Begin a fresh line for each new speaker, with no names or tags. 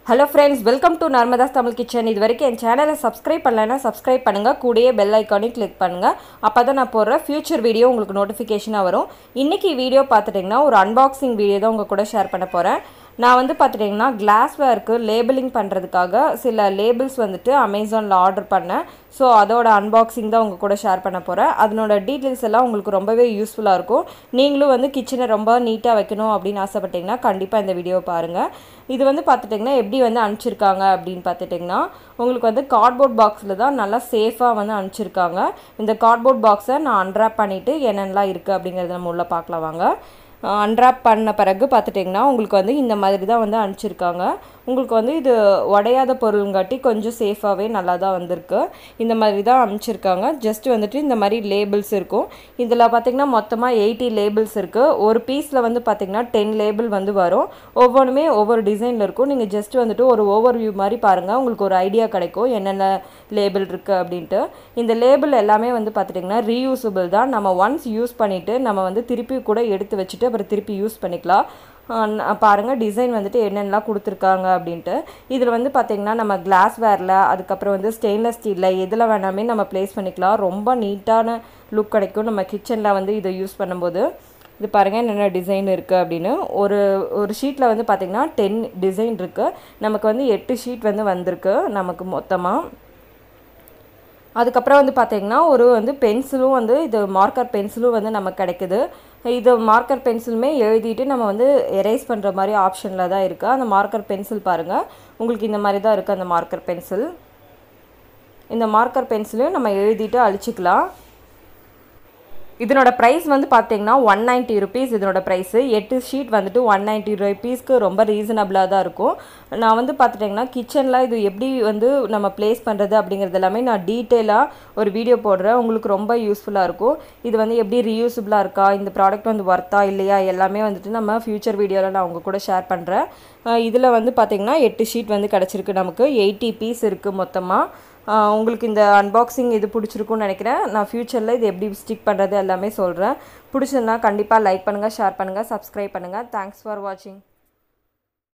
hello friends welcome to Narmada's Tamil kitchen இது வரைக்கும் என் சேனலை சப்ஸ்கிரைப் பண்ணலைன்னா சப்ஸ்கிரைப் பண்ணுங்கள் கூடயே பெல் ஐக்கானையும் கிளிக் பண்ணுங்கள் அப்போ தான் நான் போடுற ஃபியூச்சர் வீடியோ உங்களுக்கு நோட்டிஃபிகேஷனாக வரும் இன்றைக்கி வீடியோ பார்த்துட்டிங்கன்னா ஒரு அன்பாக்சிங் வீடியோ தான் உங்கள் கூட ஷேர் பண்ண போகிறேன் நான் வந்து பார்த்துட்டிங்கன்னா கிளாஸ்வேருக்கு லேபிளிங் பண்ணுறதுக்காக சில லேபிள்ஸ் வந்துட்டு அமேசானில் ஆர்டர் பண்ணேன் ஸோ அதோட அன்பாக்சிங் தான் உங்கள் கூட ஷேர் பண்ண போகிறேன் அதனோட டீட்டெயில்ஸ் எல்லாம் உங்களுக்கு ரொம்பவே யூஸ்ஃபுல்லாக இருக்கும் நீங்களும் வந்து கிச்சனை ரொம்ப நீட்டாக வைக்கணும் அப்படின்னு ஆசைப்பட்டீங்கன்னா கண்டிப்பாக இந்த வீடியோவை பாருங்கள் இது வந்து பார்த்துட்டிங்கன்னா எப்படி வந்து அனுப்பிச்சிருக்காங்க அப்படின்னு பார்த்துட்டிங்கன்னா உங்களுக்கு வந்து கார்ட்போர்ட் பாக்ஸில் தான் நல்லா சேஃபாக வந்து அனுப்பிச்சிருக்காங்க இந்த கார்ட்போர்ட் பாக்ஸை நான் அன்ராப் பண்ணிவிட்டு என்னென்னலாம் இருக்குது அப்படிங்கிறத நம்ம உள்ளே பார்க்கலாம் வாங்க அன்ராப் பண்ண பிறகு பார்த்துட்டிங்கன்னா உங்களுக்கு வந்து இந்த மாதிரி தான் வந்து அனுப்பிச்சிருக்காங்க உங்களுக்கு வந்து இது உடையாத பொருளுங்காட்டி கொஞ்சம் சேஃபாகவே நல்லா தான் வந்திருக்கு இந்த மாதிரி தான் அனுப்பிச்சிருக்காங்க ஜஸ்ட் வந்துட்டு இந்த மாதிரி லேபிள்ஸ் இருக்கும் இதில் பார்த்திங்கன்னா மொத்தமாக எயிட்டி லேபிள்ஸ் இருக்குது ஒரு பீஸில் வந்து பார்த்திங்கன்னா டென் லேபிள் வந்து வரும் ஒவ்வொன்றுமே ஒவ்வொரு டிசைனில் இருக்கும் நீங்கள் ஜஸ்ட் வந்துட்டு ஒரு ஓவர் வியூ மாதிரி பாருங்கள் உங்களுக்கு ஒரு ஐடியா கிடைக்கும் என்னென்ன லேபிள் இருக்குது அப்படின்ட்டு இந்த லேபிள் எல்லாமே வந்து பார்த்துட்டிங்கன்னா ரீயூசபிள் தான் நம்ம ஒன்ஸ் யூஸ் பண்ணிவிட்டு நம்ம வந்து திருப்பி கூட எடுத்து வச்சுட்டு அப்புறம் திருப்பி யூஸ் பண்ணிக்கலாம் பாருங்கள் டிசைன் வந்துட்டு என்னென்னலாம் கொடுத்துருக்காங்க அப்படின்ட்டு இதில் வந்து பார்த்திங்கன்னா நம்ம கிளாஸ் வேரில் அதுக்கப்புறம் வந்து ஸ்டெயின்லெஸ் ஸ்டீலில் எதில் வேணாமே நம்ம ப்ளேஸ் பண்ணிக்கலாம் ரொம்ப நீட்டான லுக் கிடைக்கும் நம்ம கிச்சனில் வந்து இதை யூஸ் பண்ணும்போது இது பாருங்கள் என்னென்ன டிசைன் இருக்குது அப்படின்னு ஒரு ஒரு ஷீட்டில் வந்து பார்த்திங்கன்னா டென் டிசைன் இருக்குது நமக்கு வந்து எட்டு ஷீட் வந்து வந்திருக்கு நமக்கு மொத்தமாக அதுக்கப்புறம் வந்து பார்த்திங்கன்னா ஒரு வந்து பென்சிலும் வந்து இது மார்க்கர் பென்சிலும் வந்து நமக்கு கிடைக்குது இது மார்க்கர் பென்சிலுமே எழுதிட்டு நம்ம வந்து எரேஸ் பண்ணுற மாதிரி ஆப்ஷனில் தான் இருக்குது அந்த மார்க்கர் பென்சில் பாருங்கள் உங்களுக்கு இந்த மாதிரி தான் இருக்குது அந்த மார்க்கர் பென்சில் இந்த மார்க்கர் பென்சிலையும் நம்ம எழுதிட்டு அழிச்சிக்கலாம் இதனோட ப்ரைஸ் வந்து பார்த்தீங்கன்னா ஒன் நைன்ட்டி ருபீஸ் இதனோட ப்ரைஸு எட்டு ஷீட் வந்துட்டு ஒன் நைன்ட்டி ருபீஸ்க்கு ரொம்ப ரீசனபிளாக தான் இருக்கும் நான் வந்து பார்த்துட்டிங்கன்னா கிச்சனில் இது எப்படி வந்து நம்ம ப்ளேஸ் பண்ணுறது அப்படிங்கிறது எல்லாமே நான் டீட்டெயிலாக ஒரு வீடியோ போடுறேன் உங்களுக்கு ரொம்ப யூஸ்ஃபுல்லாக இருக்கும் இது வந்து எப்படி ரீயூசபிளாக இருக்கா இந்த ப்ராடக்ட் வந்து ஒர்த்தா இல்லையா எல்லாமே வந்துட்டு நம்ம ஃப்யூச்சர் வீடியோவில் நான் உங்கள் கூட ஷேர் பண்ணுறேன் இதில் வந்து பார்த்திங்கன்னா எட்டு ஷீட் வந்து கிடச்சிருக்கு நமக்கு எயிட்டி பீஸ் இருக்குது மொத்தமாக உங்களுக்கு இந்த அன்பாக்சிங் இது பிடிச்சிருக்குன்னு நினைக்கிறேன் நான் ஃப்யூச்சரில் இது எப்படி ஸ்டிக் பண்ணுறது எல்லாமே சொல்கிறேன் பிடிச்சிருந்தா கண்டிப்பாக லைக் பண்ணுங்கள் ஷேர் பண்ணுங்கள் சப்ஸ்கிரைப் பண்ணுங்கள் தேங்க்ஸ் ஃபார் வாட்சிங்